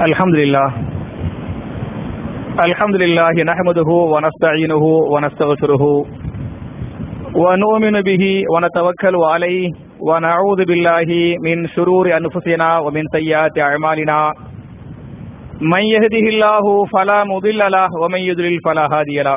الحمد لله الحمد لله نحمده ونستعينه ونستغفره ونؤمن به ونتوكل عليه ونعوذ بالله من شرور أنفسنا ومن سيئات أعمالنا من يهده الله فلا مضل له ومن يضلل فلا هادي له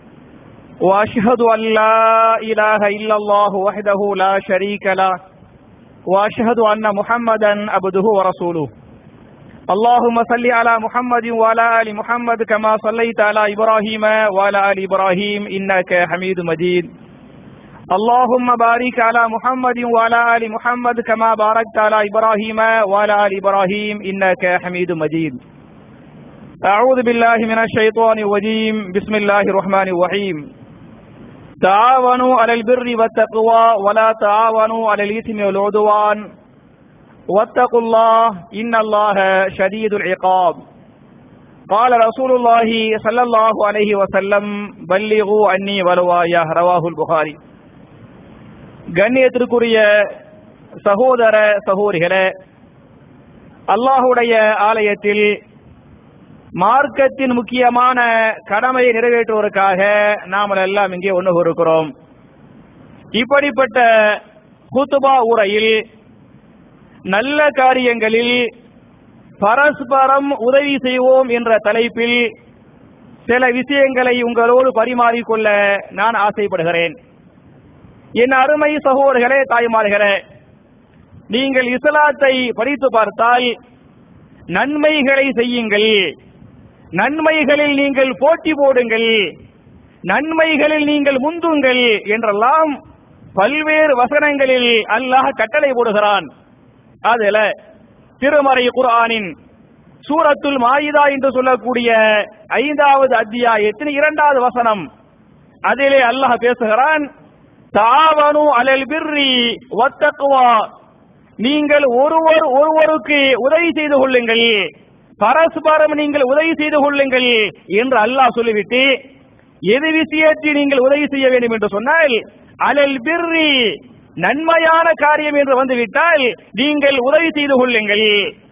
وأشهد أن لا إله إلا الله وحده لا شريك له وأشهد أن محمدا عبده ورسوله اللهم صل على محمد وعلى آل محمد كما صليت على إبراهيم وعلى آل إبراهيم إنك حميد مجيد اللهم بارك على محمد وعلى آل محمد كما باركت على إبراهيم وعلى آل إبراهيم إنك حميد مجيد أعوذ بالله من الشيطان الرجيم بسم الله الرحمن الرحيم تعاونوا على البر والتقوى ولا تعاونوا على الإثم والعدوان واتقوا الله إن الله شديد العقاب قال رسول الله صلى الله عليه وسلم بلغوا عني ولوايا رواه البخاري கண்ணியத்திற்குரிய சகோதர சகோதரிகளே அல்லாஹுடைய ஆலயத்தில் மார்க்கத்தின் முக்கியமான கடமையை நிறைவேற்றுவதற்காக நாமல் எல்லாம் இங்கே ஒன்று இருக்கிறோம் இப்படிப்பட்ட குத்துபா உரையில் நல்ல காரியங்களில் பரஸ்பரம் உதவி செய்வோம் என்ற தலைப்பில் சில விஷயங்களை உங்களோடு பரிமாறிக்கொள்ள நான் ஆசைப்படுகிறேன் என் அருமை சகோதரர்களே தாய்மார்களே நீங்கள் இஸ்லாத்தை படித்து பார்த்தால் நன்மைகளை செய்யுங்கள் நன்மைகளில் நீங்கள் போட்டி போடுங்கள் நன்மைகளில் நீங்கள் முந்துங்கள் என்றெல்லாம் பல்வேறு வசனங்களில் அல்லாஹ் கட்டளை போடுகிறான் அதுல திருமறை குர்ஆனின் சூரத்துல் மாயிதா என்று சொல்லக்கூடிய ஐந்தாவது அத்தியாயத்தின் இரண்டாவது வசனம் அதிலே அல்லாஹ் பேசுகிறான் தாவனு அலல் பிர்ரி வத்தக்குவா நீங்கள் ஒருவர் ஒருவருக்கு உதவி செய்து கொள்ளுங்கள் பரஸ்பரம் நீங்கள் உதவி செய்து கொள்ளுங்கள் என்று அல்லாஹ் சொல்லிவிட்டு எது விஷயத்தில் நீங்கள் உதவி செய்ய வேண்டும் என்று சொன்னால் அலல் பிர்ரி நன்மையான காரியம் என்று வந்துவிட்டால் நீங்கள் உதவி செய்து கொள்ளுங்கள்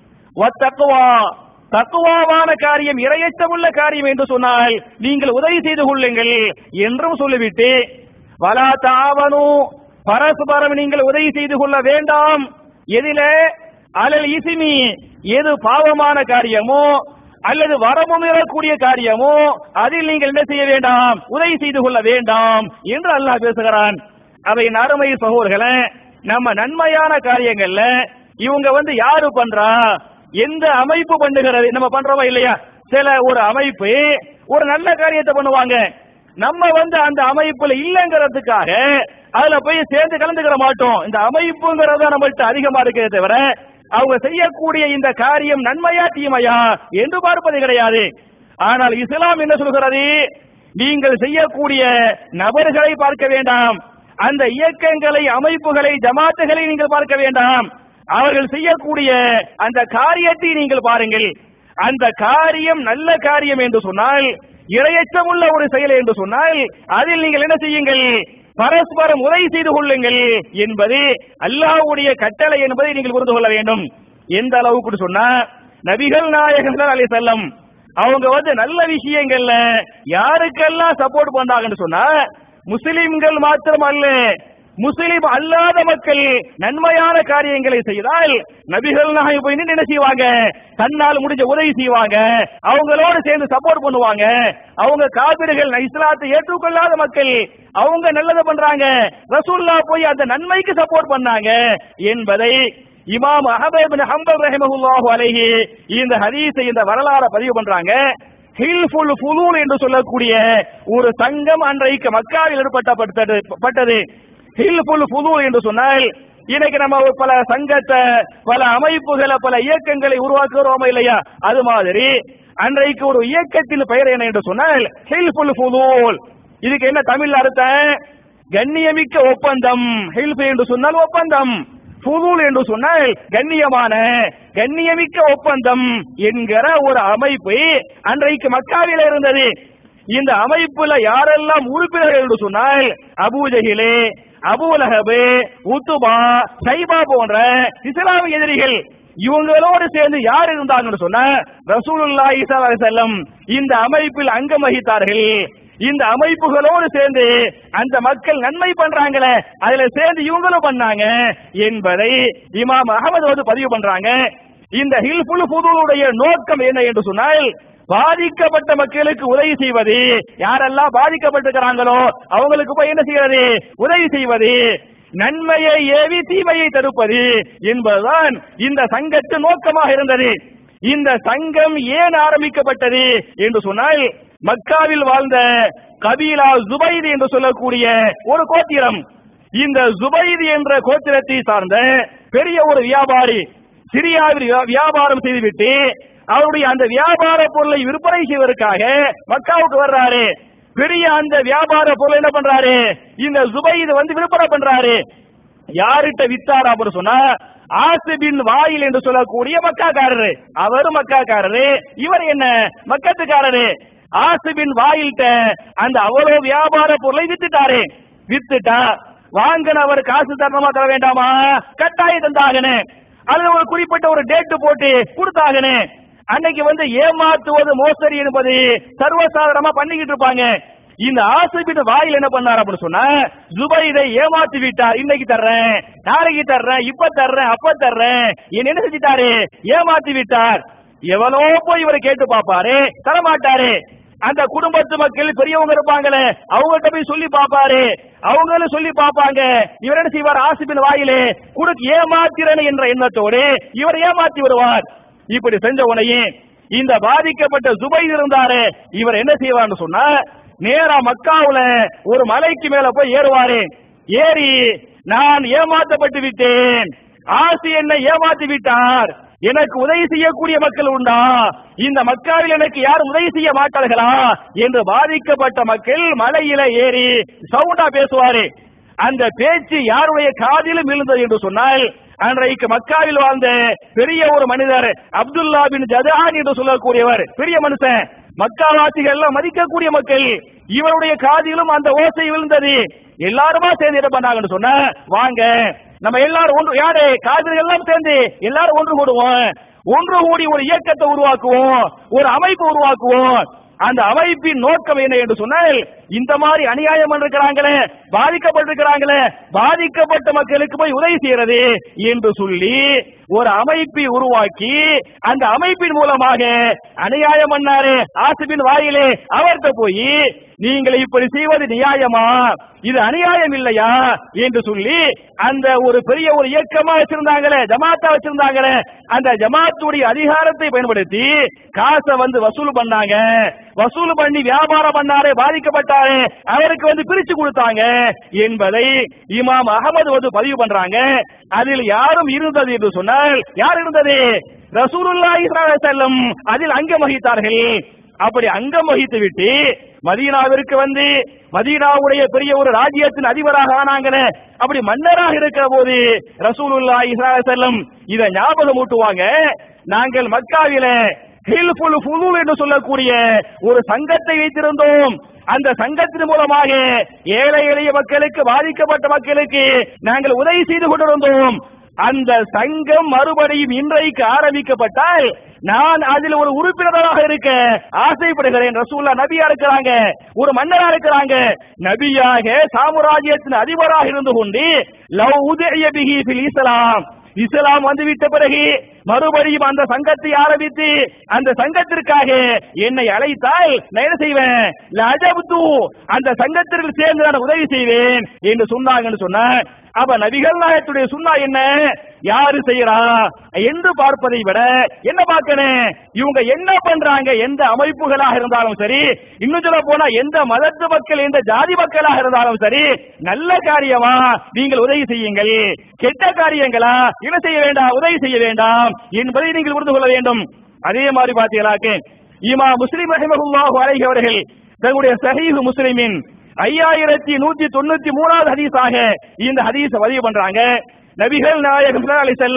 தக்குவா தக்குவாவான காரியம் இரையச்சமுள்ள காரியம் என்று சொன்னால் நீங்கள் உதவி செய்து கொள்ளுங்கள் என்றும் சொல்லிவிட்டு வலா தாவனு பரஸ்பரம் நீங்கள் உதவி செய்து கொள்ள வேண்டாம் எதில அலல் இசிமி எது பாவமான காரியமோ அல்லது வரமுமிறக்கூடிய காரியமோ அதில் நீங்கள் என்ன செய்ய வேண்டாம் உதவி செய்து கொள்ள வேண்டாம் என்று அல்லாஹ் பேசுகிறான் அவை அருமை சகோதரர்களே நம்ம நன்மையான காரியங்கள்ல இவங்க வந்து யாரு பண்றா எந்த அமைப்பு பண்ணுகிறது நம்ம பண்றோமா இல்லையா சில ஒரு அமைப்பு ஒரு நல்ல காரியத்தை பண்ணுவாங்க நம்ம வந்து அந்த அமைப்புல இல்லங்கிறதுக்காக அதுல போய் சேர்ந்து கலந்துக்கிற மாட்டோம் இந்த அமைப்புங்கிறத நம்மள்ட்ட அதிகமா இருக்கிறத தவிர அவங்க செய்யக்கூடிய இந்த காரியம் நன்மையா தீமையா என்று பார்ப்பது கிடையாது ஆனால் இஸ்லாம் என்ன சொல்கிறது நீங்கள் செய்யக்கூடிய நபர்களை பார்க்க வேண்டாம் அந்த இயக்கங்களை அமைப்புகளை ஜமாத்துகளை நீங்கள் பார்க்க வேண்டாம் அவர்கள் செய்யக்கூடிய அந்த காரியத்தை நீங்கள் பாருங்கள் அந்த காரியம் நல்ல காரியம் என்று சொன்னால் இரையச்சமுள்ள ஒரு செயல் என்று சொன்னால் அதில் நீங்கள் என்ன செய்யுங்கள் பரஸ்பரம் உதவி செய்து கொள்ளுங்கள் என்பது அல்லாஹ்வுடைய கட்டளை என்பதை நீங்கள் புரிந்து கொள்ள வேண்டும் எந்த அளவுக்கு சொன்னா நபிகள் நாயகம் அலி செல்லம் அவங்க வந்து நல்ல விஷயங்கள்ல யாருக்கெல்லாம் சப்போர்ட் பண்ணாங்கன்னு சொன்னா முஸ்லிம்கள் மாத்திரம் அல்ல முஸ்லிம் அல்லாத மக்கள் நன்மையான காரியங்களை செய்தால் நபிகள் நாயகம் போய் என்ன செய்வாங்க தன்னால் முடிஞ்ச உதவி செய்வாங்க அவங்களோடு சேர்ந்து சப்போர்ட் பண்ணுவாங்க அவங்க காபிர்கள் இஸ்லாத்தை ஏற்றுக்கொள்ளாத மக்கள் அவங்க நல்லதை பண்றாங்க ரசூல்லா போய் அந்த நன்மைக்கு சப்போர்ட் பண்ணாங்க என்பதை இமாம் அஹமது ஹம்பல் ரஹமஹுல்லாஹு அலைஹி இந்த ஹதீஸை இந்த வரலாறு பதிவு பண்றாங்க ஹில்ஃபுல் ஃபுலூல் என்று சொல்லக்கூடிய ஒரு சங்கம் அன்றைக்கு மக்காவில் ஏற்பட்டப்பட்டது பட்டது ஹில்ஃபுல் ஃபுலூல் என்று சொன்னால் இன்னைக்கு நம்ம பல சங்கத்தை பல அமைப்புகளை பல இயக்கங்களை உருவாக்குறோமா இல்லையா அது மாதிரி அன்றைக்கு ஒரு இயக்கத்தின் பெயர் என்ன என்று சொன்னால் ஹில்ஃபுல் ஃபுலூல் இதுக்கு என்ன தமிழ் அர்த்தம் கண்ணியமிக்க ஒப்பந்தம் ஹில்ஃப் என்று சொன்னால் ஒப்பந்தம் புதூல் என்று சொன்னால் கண்ணியமான கண்ணியமிக்க ஒப்பந்தம் என்கிற ஒரு அமைப்பு அன்றைக்கு மக்காவில் இருந்தது இந்த அமைப்புல யாரெல்லாம் உறுப்பினர்கள் என்று சொன்னால் அபூஜகிலே அபூலஹபு உத்துபா சைபா போன்ற இஸ்லாமிய எதிரிகள் இவங்களோடு சேர்ந்து யார் இருந்தாங்கன்னு சொன்னா ரசூலுல்லாஹி ஸல்லல்லாஹு அலைஹி வஸல்லம் இந்த அமைப்பில் அங்கம் வகித்தார்கள் இந்த அமைப்புகளோடு சேர்ந்து அந்த மக்கள் நன்மை பண்றாங்களே அதுல சேர்ந்து இவங்களும் பண்ணாங்க என்பதை இமாம் அகமது வந்து பதிவு பண்றாங்க இந்த ஹில்புல் புதுடைய நோக்கம் என்ன என்று சொன்னால் பாதிக்கப்பட்ட மக்களுக்கு உதவி செய்வது யாரெல்லாம் பாதிக்கப்பட்டிருக்கிறாங்களோ அவங்களுக்கு போய் என்ன செய்வது உதவி செய்வது நன்மையை ஏவி தீமையை தடுப்பது என்பதுதான் இந்த சங்கத்தின் நோக்கமாக இருந்தது இந்த சங்கம் ஏன் ஆரம்பிக்கப்பட்டது என்று சொன்னால் மக்காவில் வாழ்ந்த கபீலா ஜுபைது என்று சொல்லக்கூடிய ஒரு கோத்திரம் இந்த ஜுபைது என்ற கோத்திரத்தை சார்ந்த பெரிய ஒரு வியாபாரி சிரியாவில் வியா- வியாபாரம் செய்துவிட்டு அவருடைய அந்த வியாபார பொருளை விற்பனை செய்வதற்காக மக்காவுக்கு வர்றாரு பெரிய அந்த வியாபார பொருள் என்ன பண்றாரு இந்த ஜுபைது வந்து விற்பனை பண்றாரு யார்கிட்ட வித்தார் அப்படின்னு சொன்னா ஆசிபின் வாயில் என்று சொல்லக்கூடிய மக்காக்காரரு அவரு மக்காக்காரரு இவர் என்ன மக்கத்துக்காரரு ஆசிபின் வாயில்ட்ட அந்த அவ்வளவு வியாபார பொருளை வித்துட்டாரு வித்துட்டா வாங்கினவர் காசு தரணுமா தர வேண்டாமா கட்டாயம் தந்தாகனே அதுல ஒரு குறிப்பிட்ட ஒரு டேட் போட்டு கொடுத்தாகனே அன்னைக்கு வந்து ஏமாத்துவது மோசடி என்பது சர்வசாதாரணமா பண்ணிக்கிட்டு இருப்பாங்க இந்த ஆசிபின் வாயில் என்ன பண்ணார் அப்படின்னு சொன்னா ஜுபைதை ஏமாத்தி விட்டார் இன்னைக்கு தர்றேன் நாளைக்கு தர்றேன் இப்ப தர்றேன் அப்ப தர்றேன் என்ன என்ன செஞ்சிட்டாரு ஏமாத்தி விட்டார் எவ்வளோ போய் இவரை கேட்டு பாப்பாரு தரமாட்டாரு அந்த குடும்பத்து மக்கள் பெரியவங்க இருப்பாங்களே அவங்கள்ட்ட போய் சொல்லி பாப்பாரு அவங்களும் சொல்லி பாப்பாங்க இவர் என்ன செய்வார் ஆசிபின் வாயிலே குடுக்கு ஏமாத்திரன் என்ற எண்ணத்தோடு இவர் ஏமாத்தி வருவார் இப்படி செஞ்ச உடனே இந்த பாதிக்கப்பட்ட ஜுபைர் இருந்தாரு இவர் என்ன செய்வார்னு சொன்னா நேரா மக்காவுல ஒரு மலைக்கு மேல போய் ஏறுவாரு ஏறி நான் ஏமாற்றப்பட்டு விட்டேன் ஆசி என்னை ஏமாத்தி விட்டார் எனக்கு உதவி செய்யக்கூடிய மக்கள் உண்டா இந்த மக்காவில் எனக்கு யாரும் உதவி செய்ய மாட்டார்களா என்று பாதிக்கப்பட்ட மக்கள் மலையில ஏறி சவுண்டா பேசுவாரு அந்த பேச்சு யாருடைய காதிலும் விழுந்தது என்று சொன்னால் அன்றைக்கு மக்காவில் வாழ்ந்த பெரிய ஒரு மனிதர் அப்துல்லா பின் ஜதான் என்று சொல்லக்கூடியவர் பெரிய மனுஷன் மக்காவாசிகள் எல்லாம் மதிக்கக்கூடிய மக்கள் இவருடைய காதிலும் அந்த ஓசை விழுந்தது எல்லாருமா சேர்ந்து என்ன பண்ணாங்கன்னு சொன்ன வாங்க நம்ம எல்லாரும் ஒன்று யாரு காதிர்கள் எல்லாம் சேர்ந்து எல்லாரும் ஒன்று கூடுவோம் ஒன்று கூடி ஒரு இயக்கத்தை உருவாக்குவோம் ஒரு அமைப்பு உருவாக்குவோம் அந்த அமைப்பின் நோக்கம் என்ன என்று சொன்னால் இந்த மாதிரி அநியாயம் இருக்கிறாங்களே பாதிக்கப்பட்டிருக்கிறாங்களே பாதிக்கப்பட்ட மக்களுக்கு போய் உதவி செய்யறது என்று சொல்லி ஒரு அமைப்பை உருவாக்கி அந்த அமைப்பின் மூலமாக அநியாயம் பண்ணாரு ஆசிபின் வாயிலே அவர்கிட்ட போய் நீங்கள் இப்படி செய்வது நியாயமா இது அநியாயம் இல்லையா என்று சொல்லி அந்த ஒரு பெரிய ஒரு இயக்கமா வச்சிருந்தாங்களே ஜமாத்தா வச்சிருந்தாங்களே அந்த ஜமாத்துடைய அதிகாரத்தை பயன்படுத்தி காசை வந்து வசூல் பண்ணாங்க வசூல் பண்ணி வியாபாரம் பண்ணாரு பாதிக்கப்பட்டாரு அவருக்கு வந்து பிரிச்சு கொடுத்தாங்க என்பதை இமாம் அகமது வந்து பதிவு பண்றாங்க அதில் யாரும் இருந்தது என்று சொன்னால் யார் இருந்தது ரசூலுல்லாஹி ஸல்லல்லாஹு அலைஹி வஸல்லம் அதில் அங்கம் வகித்தார்கள் அப்படி அங்கம் வகித்து விட்டு மதீனாவிற்கு வந்து மதீனாவுடைய பெரிய ஒரு ராஜ்யத்தின் அதிபராக ஆனாங்களே அப்படி மன்னராக இருக்கிற போது ரசூலுல்லாஹி ஸல்லல்லாஹு அலைஹி வஸல்லம் இதை ஞாபகம் ஊட்டுவாங்க நாங்கள் மக்காவில ஹில்ஃபுல் ஃபுதூல் என்று சொல்லக்கூடிய ஒரு சங்கத்தை வைத்திருந்தோம் அந்த சங்கத்தின் மூலமாக ஏழை எளிய மக்களுக்கு பாதிக்கப்பட்ட மக்களுக்கு நாங்கள் உதவி செய்து கொண்டிருந்தோம் அந்த சங்கம் மறுபடியும் இன்றைக்கு ஆரம்பிக்கப்பட்டால் நான் அதில் ஒரு உறுப்பினராக இருக்க ஆசைப்படுகிறேன் ரசூல்லா நபியா இருக்கிறாங்க ஒரு மன்னரா இருக்கிறாங்க நபியாக சாம்ராஜ்யத்தின் அதிபராக இருந்து கொண்டு லவ் உதய பிஹி ஃபில் இஸ்லாம் இஸ்லாம் வந்துவிட்ட பிறகு மறுபடியும் அந்த சங்கத்தை ஆரம்பித்து அந்த சங்கத்திற்காக என்னை அழைத்தால் நான் என்ன செய்வேன் லஜபுத்து அந்த சங்கத்திற்கு சேர்ந்து நான் உதவி செய்வேன் என்று சொன்னாங்கன்னு சொன்ன அப்ப நபிகள் நாயத்துடைய சுண்ணா என்ன யாரு செய்யறா என்று பார்ப்பதை விட என்ன பார்க்கணும் இவங்க என்ன பண்றாங்க எந்த அமைப்புகளாக இருந்தாலும் சரி இன்னும் சொல்ல போனா எந்த மதத்து மக்கள் எந்த ஜாதி மக்களாக இருந்தாலும் சரி நல்ல காரியமா நீங்கள் உதவி செய்யுங்கள் கெட்ட காரியங்களா என்ன செய்ய வேண்டாம் உதவி செய்ய வேண்டாம் என்பதை நீங்கள் புரிந்து கொள்ள வேண்டும் அதே மாதிரி பாத்தீங்களாக்கு இமா முஸ்லிம் ரஹிமஹுல்லாஹு அலைஹி அவர்கள் தங்களுடைய சஹீஹ் முஸ்லிமின் ஐயாயிரத்தி நூத்தி தொண்ணூத்தி மூணாவது ஹதீஸாக இந்த ஹதீஸ பதிவு பண்றாங்க நபிகள் நாயகம் ஸல்லல்லாஹு அலைஹி செல்லம்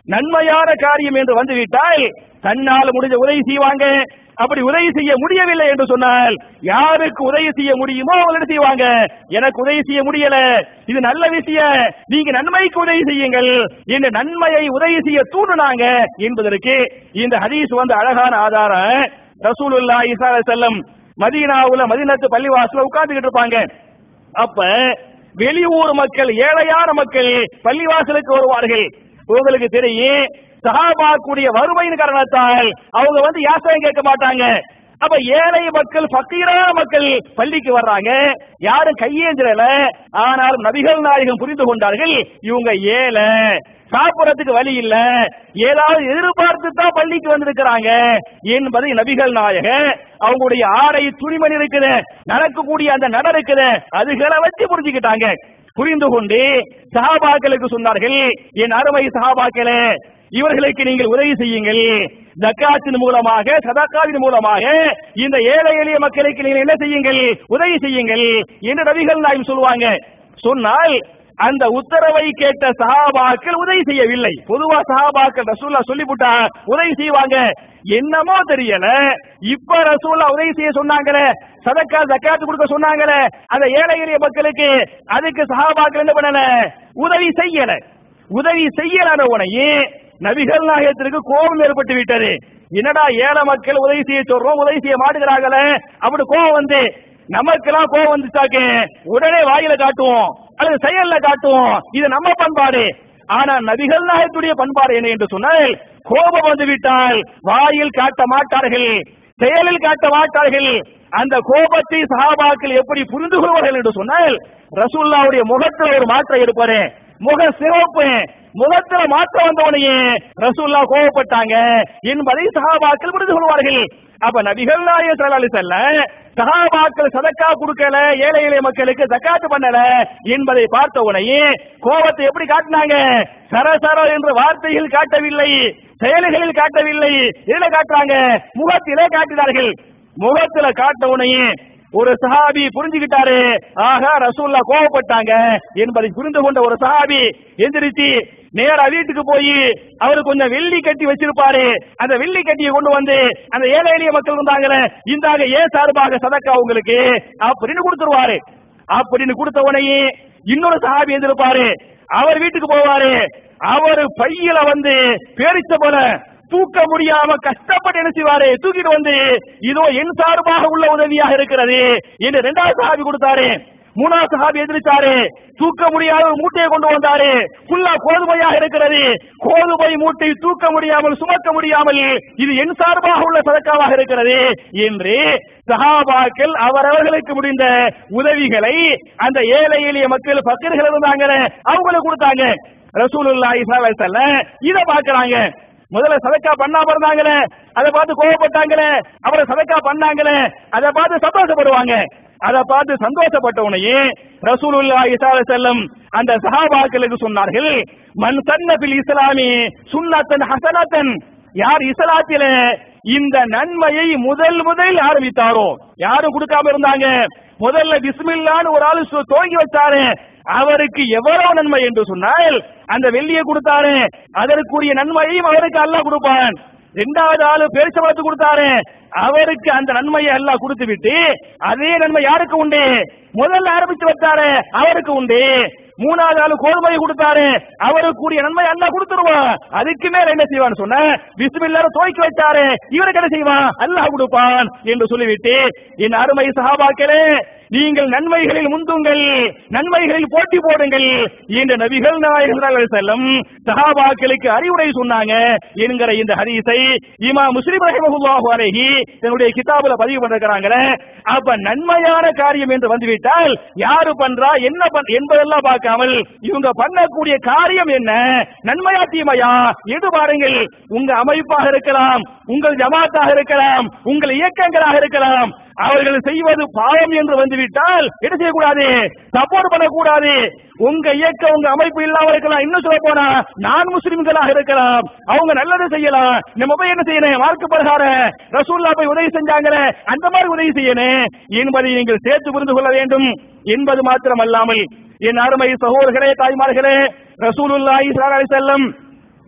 நன்மையான காரியம் என்று வந்துவிட்டால் தன்னால் முடிஞ்ச உதவி செய்வாங்க அப்படி உதவி செய்ய முடியவில்லை என்று சொன்னால் யாருக்கு உதவி செய்ய முடியுமோ அவங்களை செய்வாங்க எனக்கு உதவி செய்ய முடியல இது நல்ல விஷயம் நீங்க நன்மைக்கு உதவி செய்யுங்கள் இந்த நன்மையை உதவி செய்ய தூண்டுனாங்க என்பதற்கு இந்த ஹதீஸ் வந்து அழகான ஆதாரம் ரசூலுல்லா இசா செல்லம் மதீனாவுல மதீனத்து பள்ளிவாசல உட்கார்ந்துகிட்டு இருப்பாங்க அப்ப வெளியூர் மக்கள் ஏழையான மக்கள் பள்ளிவாசலுக்கு வருவார்கள் உங்களுக்கு தெரியும் சஹாபாக்குடைய வறுமையின் காரணத்தால் அவங்க வந்து யாசகம் கேட்க மாட்டாங்க அப்ப ஏழை மக்கள் பக்கீரான மக்கள் பள்ளிக்கு வர்றாங்க யாரும் கையேந்திரல ஆனால் நபிகள் நாயகம் புரிந்து கொண்டார்கள் இவங்க ஏழை சாப்பிடறதுக்கு வழி இல்ல ஏதாவது எதிர்பார்த்து தான் பள்ளிக்கு வந்திருக்கிறாங்க என்பதை நபிகள் நாயக அவங்களுடைய ஆடை துணிமணி இருக்குது நடக்கக்கூடிய அந்த நட இருக்குது அதுகளை வச்சு புரிஞ்சுக்கிட்டாங்க புரிந்து கொண்டு சஹாபாக்களுக்கு சொன்னார்கள் என் அருமை சஹாபாக்களே இவர்களுக்கு நீங்கள் உதவி செய்யுங்கள் ஜக்காத்தின் மூலமாக சதக்காவின் மூலமாக இந்த ஏழை எளிய மக்களுக்கு நீங்கள் என்ன செய்யுங்கள் உதவி செய்யுங்கள் என்று நபிகள் நாயும் சொல்லுவாங்க சொன்னால் அந்த உத்தரவை கேட்ட சஹாபாக்கள் உதவி செய்யவில்லை பொதுவா சஹாபாக்கள் ரசூல்லா சொல்லிவிட்டா உதவி செய்வாங்க என்னமோ தெரியல இப்ப ரசூல்லா உதவி செய்ய சொன்னாங்களே சதக்கா ஜக்காத்து கொடுக்க சொன்னாங்களே அந்த ஏழை எளிய மக்களுக்கு அதுக்கு சஹாபாக்கள் என்ன பண்ணல உதவி செய்யல உதவி செய்யலான உனையே நபிகள் நாயகத்திற்கு கோபம் ஏற்பட்டு விட்டது என்னடா ஏழை மக்கள் உதவி செய்ய சொல்றோம் உதவி செய்ய மாட்டுகிறாங்களே அப்படி கோபம் வந்து நமக்கெல்லாம் கோபம் வந்துச்சாக்கு உடனே வாயில காட்டுவோம் அல்லது செயல்ல காட்டுவோம் இது நம்ம பண்பாடு ஆனா நபிகள் நாயகத்துடைய பண்பாடு என்ன என்று சொன்னால் கோபம் வந்து விட்டால் வாயில் காட்ட மாட்டார்கள் செயலில் காட்ட மாட்டார்கள் அந்த கோபத்தை சஹாபாக்கள் எப்படி புரிந்து கொள்வார்கள் என்று சொன்னால் ரசூல்லாவுடைய முகத்தில் ஒரு மாற்றம் எடுப்பாரு முக சிவப்பு முகத்துல மாற்றம் வந்தவனையே ரசூல்லா கோவப்பட்டாங்க என்பதை சஹாபாக்கள் புரிந்து கொள்வார்கள் அப்ப நபிகள் நாயகம் ஸல்லல்லாஹு அலைஹி வஸல்லம் சஹாபாக்கள் சதக்கா கொடுக்கல ஏழை எளிய மக்களுக்கு ஜக்காத்து பண்ணல என்பதை பார்த்த உடனே கோபத்தை எப்படி காட்டினாங்க சரசர என்ற வார்த்தையில் காட்டவில்லை செயல்களில் காட்டவில்லை எதுல காட்டுறாங்க முகத்திலே காட்டினார்கள் முகத்துல காட்ட உடனே ஒரு சஹாபி புரிஞ்சுக்கிட்டாரு ஆகா ரசூல்லா கோவப்பட்டாங்க என்பதை புரிந்து கொண்ட ஒரு சஹாபி எந்திரிச்சு நேரா வீட்டுக்கு போய் அவரு கொஞ்சம் வெள்ளி கட்டி வச்சிருப்பாரு அந்த வெள்ளி கட்டியை கொண்டு வந்து அந்த ஏழை எளிய மக்கள் இருந்தாங்களே இந்தாங்க ஏன் சார்பாக சதக்கா உங்களுக்கு அப்படின்னு கொடுத்துருவாரு அப்படின்னு கொடுத்த உடனே இன்னொரு சஹாபி எந்திருப்பாரு அவர் வீட்டுக்கு போவாரு அவர் பையில வந்து பேரிச்ச போல தூக்க முடியாம கஷ்டப்பட்டு என்ன செய்வாரு தூக்கிட்டு வந்து இதோ என் சார்பாக உள்ள உதவியாக இருக்கிறது என்று இரண்டாவது சஹாபி கொடுத்தாரு மூணாவது சஹாபி எதிர்த்தாரு தூக்க முடியாத ஒரு மூட்டையை கொண்டு வந்தாரு ஃபுல்லா கோதுமையாக இருக்கிறது கோதுமை மூட்டை தூக்க முடியாமல் சுமக்க முடியாமல் இது என் சார்பாக உள்ள சதக்காவாக இருக்கிறது என்று சஹாபாக்கள் அவரவர்களுக்கு முடிந்த உதவிகளை அந்த ஏழை எளிய மக்கள் பக்கர்கள் இருந்தாங்க அவங்களுக்கு கொடுத்தாங்க ரசூலுல்லாஹி ஸல்லல்லாஹு அலைஹி வஸல்லம் இத பாக்குறாங்க முதல்ல சதக்கா பண்ணாம இருந்தாங்களே அதை பார்த்து கோவப்பட்டாங்களே அப்புறம் சதக்கா பண்ணாங்களே அதை பார்த்து சந்தோஷப்படுவாங்க அதை பார்த்து சந்தோஷப்பட்ட உடனே ரசூலுல்லாஹி ஸல்லல்லாஹு அலைஹி வஸல்லம் அந்த சஹாபாக்களுக்கு சொன்னார்கள் மன் சன்ன பில் இஸ்லாமி சுன்னத்தன் ஹசனத்தன் யார் இஸ்லாத்தில இந்த நன்மையை முதல் முதல் ஆரம்பித்தாரோ யாரும் கொடுக்காம இருந்தாங்க முதல்ல பிஸ்மில்லான்னு ஒரு ஆளு சொ- துவங்கி வச்சாரு அவருக்கு எவ்வளவு நன்மை என்று சொன்னால் அந்த வெள்ளியை கொடுத்தாரு அதற்குரிய நன்மையையும் அவருக்கு அல்லாஹ் கொடுப்பான் இரண்டாவது ஆளு பேரிச்சம்பழத்து கொடுத்தாரு அவருக்கு அந்த நன்மையை எல்லாம் கொடுத்து விட்டு அதே நன்மை யாருக்கு உண்டு முதல்ல ஆரம்பிச்சு வச்சாரு அவருக்கு உண்டு மூணாவது ஆளு கோதுமையை கொடுத்தாரு அவருக்கு கூடிய நன்மை எல்லாம் கொடுத்துருவான் அதுக்கு மேல என்ன செய்வான்னு சொன்ன பிஸ்மில்லார துவைக்க வச்சாரு இவருக்கு என்ன செய்வான் அல்லாஹ் கொடுப்பான் என்று சொல்லிவிட்டு என் அருமை சஹாபாக்களே நீங்கள் நன்மைகளில் முந்துங்கள் நன்மைகளில் போட்டி போடுங்கள் என்று நபிகள் நாயகர்கள் செல்லும் சஹாபாக்களுக்கு அறிவுரை சொன்னாங்க என்கிற இந்த ஹதீஸை இமா முஸ்லிம் ரஹிமஹுல்லாஹு அலைஹி தன்னுடைய கிதாபுல பதிவு பண்ணிருக்கிறாங்களே அப்ப நன்மையான காரியம் என்று வந்துவிட்டால் யாரு பண்றா என்ன பண் என்பதெல்லாம் பார்க்காமல் இவங்க பண்ணக்கூடிய காரியம் என்ன நன்மையா தீமையா எது பாருங்கள் உங்க அமைப்பாக இருக்கலாம் உங்கள் ஜமாத்தாக இருக்கலாம் உங்கள் இயக்கங்களாக இருக்கலாம் அவர்கள் செய்வது பாவம் என்று வந்துவிட்டால் என்ன செய்யக்கூடாது சப்போர்ட் பண்ணக்கூடாது உங்க இயக்கம் உங்க அமைப்பு இல்லாம இருக்கலாம் இன்னும் சொல்ல போனா நான் முஸ்லிம்களாக இருக்கலாம் அவங்க நல்லது செய்யலாம் நம்ம போய் என்ன செய்யணும் மார்க்க பிரகார ரசூல்லா போய் உதவி செஞ்சாங்களே அந்த மாதிரி உதவி செய்யணும் என்பதை நீங்கள் சேர்த்து புரிந்து கொள்ள வேண்டும் என்பது மாத்திரம் அல்லாமல் என் அருமை சகோதரர்களே தாய்மார்களே ரசூலுல்லாஹி ஸல்லல்லாஹு அலைஹி வஸல்லம்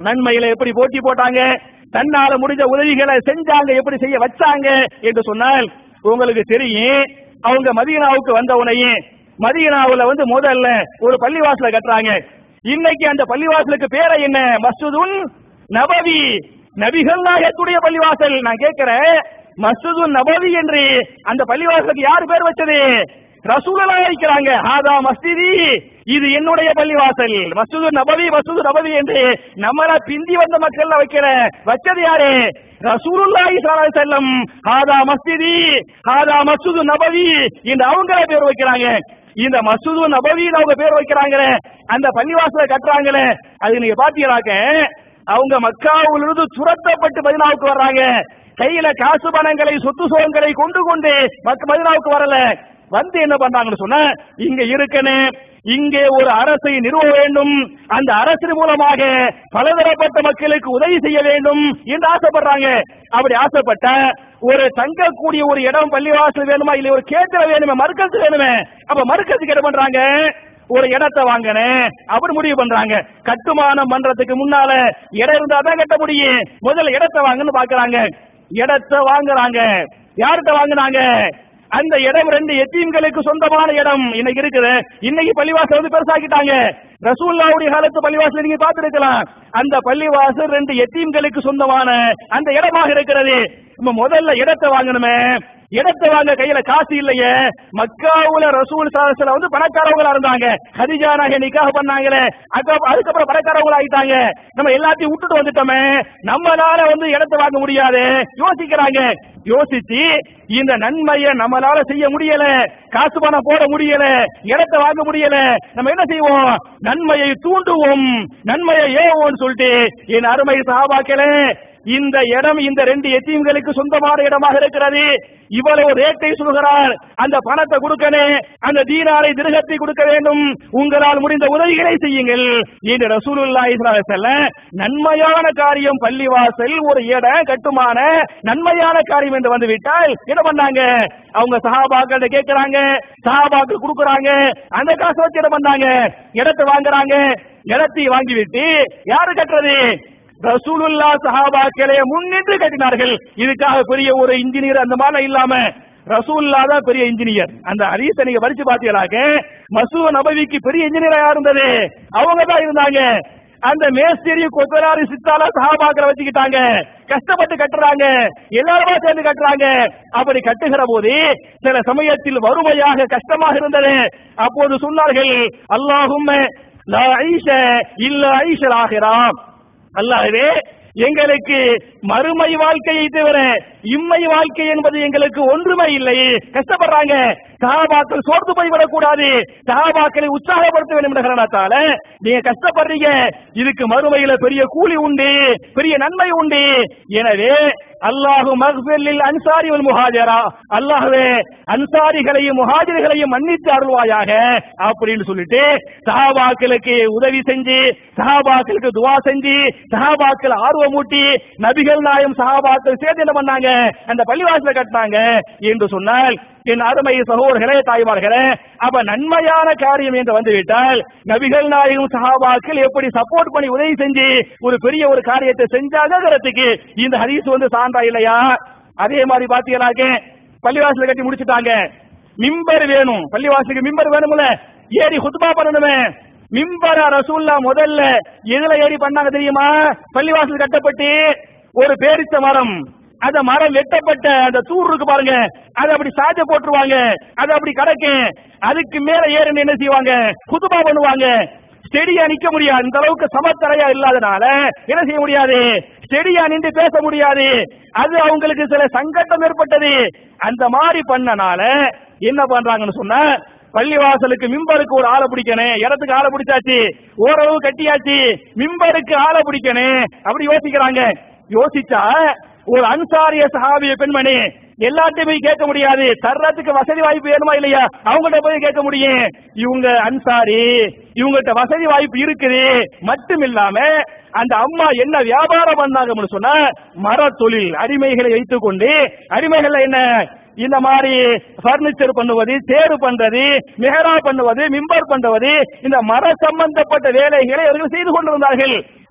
நன்மையில எப்படி போட்டி போட்டாங்க தன்னால முடிஞ்ச உதவிகளை செஞ்சாங்க எப்படி செய்ய வச்சாங்க என்று சொன்னால் உங்களுக்கு தெரியும் அவங்க மதீனாவுக்கு வந்த உடனே மதீனாவுல வந்து முதல்ல ஒரு பள்ளிவாசல கட்டுறாங்க இன்னைக்கு அந்த பள்ளிவாசலுக்கு பேரை என்ன மஸ்ஜிதுன் நபவி நபிகள் நாயகத்துடைய பள்ளிவாசல் நான் கேட்கிறேன் மஸ்ஜிதுன் நபவி என்று அந்த பள்ளிவாசலுக்கு யார் பேர் வச்சது ரசூலலா இருக்கிறாங்க ஹாதா மஸ்ஜிதி இது என்னுடைய பள்ளிவாசல் மஸ்ஜிது நபவி மஸ்ஜிது நபவி என்று நம்மள பிந்தி வந்த மக்கள் வைக்கிற வச்சது யாரு ரசூலுல்லாஹி ஸல்லல்லாஹு அலைஹி வஸல்லம் ஹாதா மஸ்ஜிதி ஹாதா மஸ்ஜிது நபவி என்று அவங்கள பேர் வைக்கிறாங்க இந்த மசூது நபவின்னு அவங்க பேர் வைக்கிறாங்களே அந்த பள்ளிவாசலை கட்டுறாங்களே அது நீங்க பாத்தீங்களாக்க அவங்க மக்காவிலிருந்து துரத்தப்பட்டு மதினாவுக்கு வர்றாங்க கையில காசு பணங்களை சொத்து சுகங்களை கொண்டு கொண்டு மக்க மதினாவுக்கு வரல வந்து என்ன பண்றாங்கன்னு சொன்னா இங்க இருக்கணும் இங்கே ஒரு அரசை நிறுவ வேண்டும் அந்த அரசின் மூலமாக பலதரப்பட்ட மக்களுக்கு உதவி செய்ய வேண்டும் என்று ஆசைப்படுறாங்க அப்படி ஆசைப்பட்ட ஒரு தங்கக்கூடிய ஒரு இடம் பள்ளிவாசல் வேணுமா இல்ல ஒரு கேத்திர வேணுமே மறுக்கத்து வேணுமே அப்ப மறுக்கத்துக்கு என்ன பண்றாங்க ஒரு இடத்தை வாங்கினேன் அப்படி முடிவு பண்றாங்க கட்டுமானம் பண்றதுக்கு முன்னால இடம் இருந்தா தான் கட்ட முடியும் முதல்ல இடத்தை வாங்கன்னு பாக்குறாங்க இடத்தை வாங்குறாங்க யார்கிட்ட வாங்குனாங்க அந்த இடம் ரெண்டு எத்தீம்களுக்கு சொந்தமான இடம் இன்னைக்கு இருக்குது இன்னைக்கு பள்ளிவாசல் வந்து பெருசாக்கிட்டாங்க ரசூல்லாவுடைய காலத்து பள்ளிவாசல் நீங்க பார்த்திருக்கலாம் அந்த பள்ளிவாசல் ரெண்டு எத்தீம்களுக்கு சொந்தமான அந்த இடமாக இருக்கிறது நம்ம முதல்ல இடத்தை வாங்கணுமே இடத்தை வாங்க கையில காசு இல்லையே மக்காவுல ரசூல் சாசல வந்து பணக்காரவங்களா இருந்தாங்க ஹதிஜா நகை நிக்காக பண்ணாங்களே அதுக்கு- அதுக்கப்புறம் பணக்காரவங்களா ஆயிட்டாங்க நம்ம எல்லாத்தையும் விட்டுட்டு வந்துட்டோமே நம்மளால வந்து இடத்தை வாங்க முடியாது யோசிக்கிறாங்க யோசிச்சு இந்த நன்மையை நம்மளால செய்ய முடியல காசு பணம் போட முடியல இடத்தை வாங்க முடியல நம்ம என்ன செய்வோம் நன்மையை தூண்டுவோம் நன்மையை ஏவோம்னு சொல்லிட்டு என் அருமை சஹாபாக்களே இந்த இடம் இந்த ரெண்டு எத்தீம்களுக்கு சொந்தமான இடமாக இருக்கிறது இவ்வளவு ரேட்டை சொல்கிறார் அந்த பணத்தை கொடுக்கணும் அந்த தீனாரை திருகத்தை கொடுக்க வேண்டும் உங்களால் முடிந்த உதவிகளை செய்யுங்கள் என்று ரசூலுல்லாஹி ஸல்லல்லாஹு அலைஹி வஸல்லம் நன்மையான காரியம் பள்ளிவாசல் ஒரு இடம் கட்டுமான நன்மையான காரியம் என்று வந்து விட்டால் என்ன பண்ணாங்க அவங்க சஹாபாக்கள் கேட்கிறாங்க சஹாபாக்கள் கொடுக்கறாங்க அந்த காசை வச்சு என்ன பண்ணாங்க இடத்தை வாங்குறாங்க இடத்தை வாங்கி விட்டு யாரு கட்டுறது ரசூலுல்லா சஹாபாக்களே முன்னின்று கட்டினார்கள் இதுக்காக பெரிய ஒரு இன்ஜினியர் அந்த மாதிரி இல்லாம ரசூல்லா தான் பெரிய இன்ஜினியர் அந்த ஹதீஸை நீங்க படிச்சு பாத்தீங்களாக்க மசூ நபவிக்கு பெரிய இன்ஜினியரா இருந்தது அவங்க தான் இருந்தாங்க அந்த மேஸ்திரி கொத்தனாரி சித்தாலா சஹாபாக்களை வச்சுக்கிட்டாங்க கஷ்டப்பட்டு கட்டுறாங்க எல்லாருமா சேர்ந்து கட்டுறாங்க அப்படி கட்டுகிற போது சில சமயத்தில் வறுமையாக கஷ்டமாக இருந்தது அப்போது சொன்னார்கள் அல்லாஹும் லா ஐஷ இல்ல ஐஷல் ஆகிறாம் அல்லாஹ்வே எங்களுக்கு மறுமை வாழ்க்கையை தவிர இம்மை வாழ்க்கை என்பது எங்களுக்கு ஒன்றுமே இல்லை கஷ்டப்படுறாங்க சஹாபாக்கள் சோர்ந்து போய்விடக் கூடாது சஹாபாக்களை உற்சாகப்படுத்த வேண்டும் என்ற காரணத்தால நீங்க கஷ்டப்படுறீங்க இதுக்கு மறுமையில பெரிய கூலி உண்டு பெரிய நன்மை உண்டு எனவே அல்லாஹு மக்ஃபிரில் அன்சாரி வல் முஹாஜரா அல்லாஹ்வே அன்சாரிகளையும் முஹாஜிர்களையும் மன்னித்து அருள்வாயாக அப்படின்னு சொல்லிட்டு சஹாபாக்களுக்கு உதவி செஞ்சு சஹாபாக்களுக்கு துவா செஞ்சு சஹாபாக்கள் ஆர்வமூட்டி நபிகள் நாயம் சஹாபாக்கள் சேர்ந்து என்ன பண்ணாங்க அந்த பள்ளிவாசல கட்டினாங்க என்று சொன்னால் என் அருமை சகோதரர்களே தாய்மார்களே அப்ப நன்மையான காரியம் என்று வந்துவிட்டால் நபிகள் நாயகம் சஹாபாக்கள் எப்படி சப்போர்ட் பண்ணி உதவி செஞ்சு ஒரு பெரிய ஒரு காரியத்தை செஞ்சாங்கிறதுக்கு இந்த ஹதீஸ் வந்து சான்றா இல்லையா அதே மாதிரி பாத்தீங்கன்னாக்க பள்ளிவாசல கட்டி முடிச்சுட்டாங்க மிம்பர் வேணும் பள்ளிவாசலுக்கு மிம்பர் வேணும்ல ஏறி குத்பா பண்ணணுமே மிம்பர ரசூல்லா முதல்ல எதுல ஏறி பண்ணாங்க தெரியுமா பள்ளிவாசல் கட்டப்பட்டு ஒரு பேரிச்ச மரம் அந்த மரம் வெட்டப்பட்ட அந்த தூர் இருக்கு பாருங்க அதை அப்படி சாஜ போட்டுருவாங்க அது அப்படி கிடக்கும் அதுக்கு மேல ஏறி என்ன செய்வாங்க குதுபா பண்ணுவாங்க ஸ்டெடியா நிக்க முடியாது இந்த அளவுக்கு சமத்தரையா இல்லாதனால என்ன செய்ய முடியாது ஸ்டெடியா நின்று பேச முடியாது அது அவங்களுக்கு சில சங்கட்டம் ஏற்பட்டது அந்த மாதிரி பண்ணனால என்ன பண்றாங்கன்னு சொன்னா பள்ளிவாசலுக்கு மிம்பருக்கு ஒரு ஆளை பிடிக்கணும் இடத்துக்கு ஆளை பிடிச்சாச்சு ஓரளவு கட்டியாச்சு மிம்பருக்கு ஆளை பிடிக்கணும் அப்படி யோசிக்கிறாங்க யோசிச்சா ஒரு அன்சாரிய சஹாபிய பெண்மணி எல்லாத்தையும் போய் கேட்க முடியாது தர்றதுக்கு வசதி வாய்ப்பு வேணுமா இல்லையா அவங்கள்ட்ட போய் கேட்க முடியும் இவங்க அன்சாரி இவங்கள்ட்ட வசதி வாய்ப்பு இருக்குது மட்டும் இல்லாம அந்த அம்மா என்ன வியாபாரம் பண்ணாங்கன்னு சொன்னா மர தொழில் அடிமைகளை வைத்துக் கொண்டு அடிமைகள்ல என்ன இந்த மாதிரி பர்னிச்சர் பண்ணுவது தேடு பண்றது மெஹரா பண்ணுவது மிம்பர் பண்ணுவது இந்த மர சம்பந்தப்பட்ட வேலைகளை அவர்கள் செய்து கொண்டிருந்தார்கள்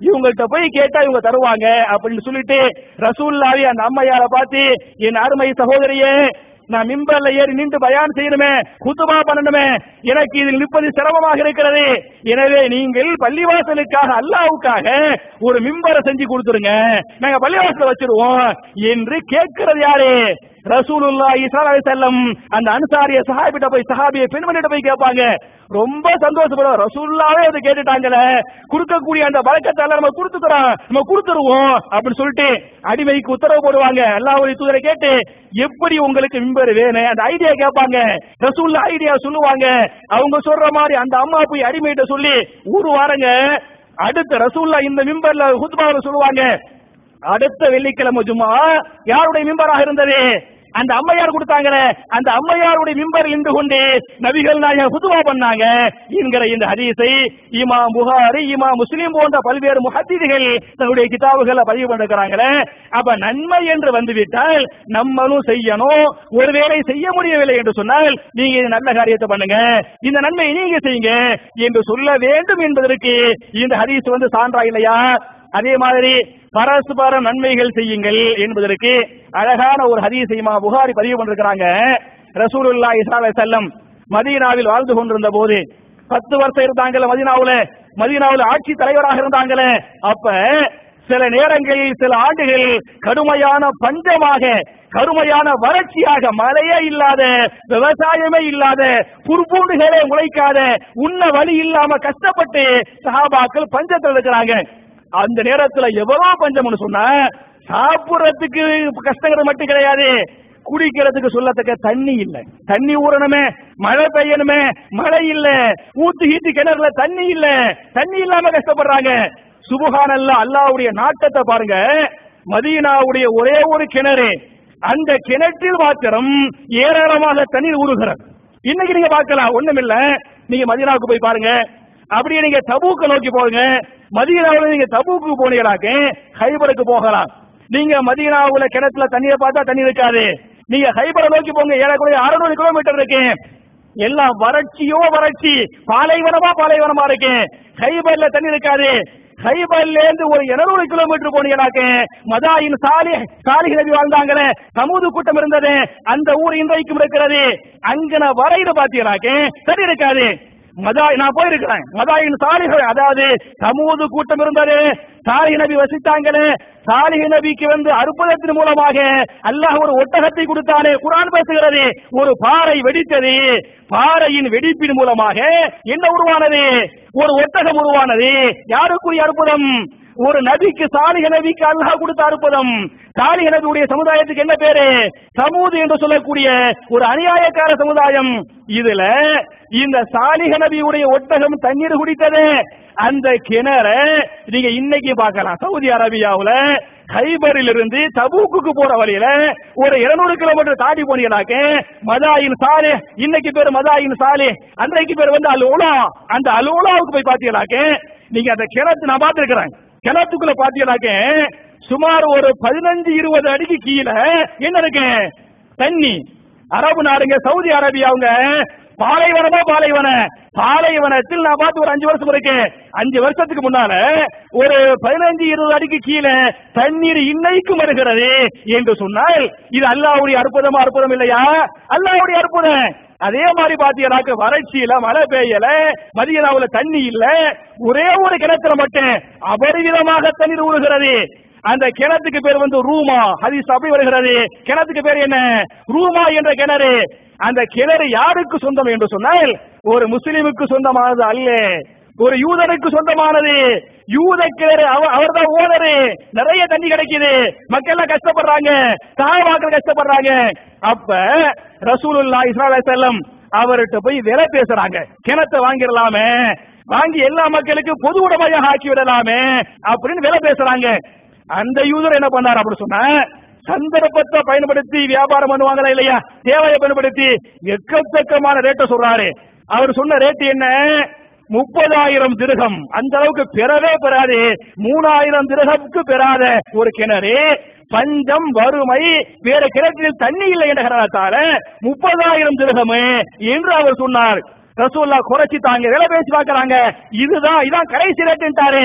இவங்கள்ட்ட போய் கேட்டா இவங்க தருவாங்க அப்படின்னு சொல்லிட்டு ரசூல்லாவி அந்த அம்மையார பார்த்து என் அருமை சகோதரியே நான் மிம்பர்ல ஏறி நின்று பயான் செய்யணுமே குத்துபா பண்ணணுமே எனக்கு இதில் நிற்பது சிரமமாக இருக்கிறது எனவே நீங்கள் பள்ளிவாசலுக்காக அல்லாவுக்காக ஒரு மிம்பரை செஞ்சு கொடுத்துருங்க நாங்க பள்ளிவாசல வச்சிருவோம் என்று கேட்கிறது யாரு ரசூலுல்லா இஸ்லா செல்லம் அந்த அன்சாரிய சஹாபிட்ட போய் சஹாபிய பெண்மணிட்ட போய் கேட்பாங்க ரொம்ப சந்தோஷப்படுவோம் ரசூல்லாவே அதை கேட்டுட்டாங்களே கொடுக்கக்கூடிய அந்த வழக்கத்தால நம்ம கொடுத்துக்கிறோம் நம்ம கொடுத்துருவோம் அப்படின்னு சொல்லிட்டு அடிமைக்கு உத்தரவு போடுவாங்க அல்லாஹ்வுடைய தூதரை கேட்டு எப்படி உங்களுக்கு மிம்பர் வேணும் அந்த ஐடியா கேட்பாங்க ரசூல்லா ஐடியா சொல்லுவாங்க அவங்க சொல்ற மாதிரி அந்த அம்மா போய் அடிமைகிட்ட சொல்லி ஒரு வாரங்க அடுத்த ரசூல்லா இந்த மிம்பர்ல ஹுத்பாவில் சொல்லுவாங்க அடுத்த வெள்ளிக்கிழமை ஜும்மா யாருடைய மிம்பராக இருந்தது அந்த அம்மையார் கொடுத்தாங்களே அந்த அம்மையாருடைய மிம்பர் நின்று கொண்டு நபிகள் நாயகம் புதுவா பண்ணாங்க என்கிற இந்த ஹதீஸை இமா புகாரி இமா முஸ்லிம் போன்ற பல்வேறு முஹத்திதிகள் தன்னுடைய கிதாபுகளை பதிவு பண்ணிருக்கிறாங்களே அப்ப நன்மை என்று வந்துவிட்டால் நம்மளும் செய்யணும் ஒருவேளை செய்ய முடியவில்லை என்று சொன்னால் நீங்க இது நல்ல காரியத்தை பண்ணுங்க இந்த நன்மையை நீங்க செய்யுங்க என்று சொல்ல வேண்டும் என்பதற்கு இந்த ஹதீஸ் வந்து சான்றா இல்லையா அதே மாதிரி பரஸ்பர நன்மைகள் செய்யுங்கள் என்பதற்கு அழகான ஒரு ஹதீஸைமா புகாரி பதிவு பண்ணிருக்கிறாங்க ரசூலுல்லா இஸ்லா செல்லம் மதீனாவில் வாழ்ந்து கொண்டிருந்த போது பத்து வருஷம் இருந்தாங்கல்ல மதீனாவுல மதீனாவுல ஆட்சி தலைவராக இருந்தாங்களே அப்ப சில நேரங்களில் சில ஆண்டுகள் கடுமையான பஞ்சமாக கடுமையான வறட்சியாக மழையே இல்லாத விவசாயமே இல்லாத புற்பூண்டுகளே முளைக்காத உண்ண வழி இல்லாம கஷ்டப்பட்டு சஹாபாக்கள் பஞ்சத்தில் இருக்கிறாங்க அந்த நேரத்துல எவ்வளவு பஞ்சம்னு சொன்னா சாப்பிடுறதுக்கு கஷ்டங்கிறது மட்டும் கிடையாது குடிக்கிறதுக்கு சொல்லத்தக்க தண்ணி இல்ல தண்ணி ஊறணுமே மழை பெய்யணுமே மழை இல்ல ஊத்து ஹீத்து கிணறுல தண்ணி இல்ல தண்ணி இல்லாம கஷ்டப்படுறாங்க சுபஹானல்ல அல்லாவுடைய நாட்டத்தை பாருங்க மதீனாவுடைய ஒரே ஒரு கிணறு அந்த கிணற்றில் மாத்திரம் ஏராளமாக தண்ணீர் ஊறுகிறது இன்னைக்கு நீங்க பார்க்கலாம் ஒண்ணுமில்ல நீங்க மதீனாவுக்கு போய் பாருங்க அப்படியே நீங்க தபூக்க நோக்கி போங்க மதீனாவுல நீங்க தபூக்கு போனீங்களாக்க ஹைபருக்கு போகலாம் நீங்க மதீனாவுல கிணத்துல தண்ணியை பார்த்தா தண்ணி இருக்காது நீங்க ஹைபரை நோக்கி போங்க ஏறக்குறைய அறுநூறு கிலோமீட்டர் இருக்கு எல்லாம் வறட்சியோ வறட்சி பாலைவனமா பாலைவனமா இருக்கு ஹைபர்ல தண்ணி இருக்காது ஹைபர்ல இருந்து ஒரு 200 கிலோமீட்டர் போனீங்கன்னாக்க மதாயின் சாலி சாலிஹ் நபி வாழ்ந்தாங்களே சமூக கூட்டம் இருந்தது அந்த ஊர் இன்றைக்கும் இருக்கிறது அங்கன வரையில பாத்தீங்கன்னாக்க தண்ணி இருக்காது மதா நான் போயிருக்கிறேன் மதாயின் சாலிகள் அதாவது சமூக கூட்டம் இருந்தது சாலிஹ் நபி வசித்தாங்களே சாலிஹ் நபிக்கு வந்து அற்புதத்தின் மூலமாக அல்லாஹ் ஒரு ஒட்டகத்தை கொடுத்தானே குரான் பேசுகிறது ஒரு பாறை வெடித்தது பாறையின் வெடிப்பின் மூலமாக என்ன உருவானது ஒரு ஒட்டகம் உருவானது யாருக்குரிய அற்புதம் ஒரு நபிக்கு சாலிக நபிக்கு அல்லாஹ் கொடுத்த அற்புதம் சாலிக நபியுடைய சமுதாயத்துக்கு என்ன பேரு சமூது என்று சொல்லக்கூடிய ஒரு அநியாயக்கார சமுதாயம் இதுல இந்த சாலிக நபியுடைய ஒட்டகம் தண்ணீர் குடித்தது அந்த கிணற நீங்க இன்னைக்கு பார்க்கலாம் சவுதி அரேபியாவுல ஹைபரில் இருந்து தபூக்குக்கு போற வழியில ஒரு 200 கிலோமீட்டர் தாண்டி போனீங்கன்னாக்க மதாயின் சாலே இன்னைக்கு பேர் மதாயின் சாலே அன்றைக்கு பேர் வந்து அலோலா அந்த அலோலாவுக்கு போய் பாத்தீங்கன்னாக்க நீங்க அந்த கிணத்து நான் பார்த்திருக்கிறேன் கிணத்துக்குள்ள பாத்தீங்கன்னாக்க சுமார் ஒரு பதினஞ்சு இருபது அடிக்கு கீழே என்ன இருக்கு தண்ணி அரபு நாடுங்க சவுதி அரேபியாவுங்க பாலைவனமா பாலைவன பாலைவனத்தில் நான் பார்த்து ஒரு அஞ்சு வருஷம் இருக்கு அஞ்சு வருஷத்துக்கு முன்னால ஒரு பதினஞ்சு இருபது அடிக்கு கீழே தண்ணீர் இன்னைக்கும் வருகிறது என்று சொன்னால் இது அல்லாவுடைய அற்புதமா அற்புதம் இல்லையா அல்லாவுடைய அற்புதம் அதே மாதிரி பாத்தீங்கன்னாக்க வறட்சியில மழை பெய்யல மதியனாவுல தண்ணி இல்ல ஒரே ஒரு கிணத்துல மட்டும் அபரிவிதமாக தண்ணீர் ஊறுகிறது அந்த கிணத்துக்கு பேர் வந்து ரூமா ஹதீஸ் அப்படி வருகிறது கிணத்துக்கு பேர் என்ன ரூமா என்ற கிணறு அந்த கிணறு யாருக்கு சொந்தம் என்று சொன்னால் ஒரு முஸ்லிமுக்கு சொந்தமானது அல்ல ஒரு யூதனுக்கு சொந்தமானது யூத கிணறு அவர் தான் ஓனரு நிறைய தண்ணி கிடைக்குது மக்கள் எல்லாம் கஷ்டப்படுறாங்க சகாபாக்கள் கஷ்டப்படுறாங்க அப்ப ரசூலுல்லா இஸ்ரா செல்லம் அவர்கிட்ட போய் விலை பேசுறாங்க கிணத்தை வாங்கிடலாமே வாங்கி எல்லா மக்களுக்கும் பொது உடமையாக ஆக்கி விடலாமே அப்படின்னு விலை பேசுறாங்க அந்த யூதர் என்ன பண்ணார் அப்படி சொன்ன சந்தர்ப்பத்தை பயன்படுத்தி வியாபாரம் பண்ணுவாங்களா இல்லையா தேவையை பயன்படுத்தி எக்கச்சக்கமான ரேட்டை சொல்றாரு அவர் சொன்ன ரேட் என்ன முப்பதாயிரம் திருகம் அந்த அளவுக்கு பெறவே பெறாது மூணாயிரம் திருகம்க்கு பெறாத ஒரு கிணறு பஞ்சம் வறுமை வேற கிணற்றில் தண்ணி இல்லை என்ற காரணத்தால முப்பதாயிரம் திருகம் என்று அவர் சொன்னார் ரசூல்லா குறைச்சிட்டாங்க விலை பேசி பார்க்கறாங்க இதுதான் இதான் கடைசி ரேட்டுட்டாரு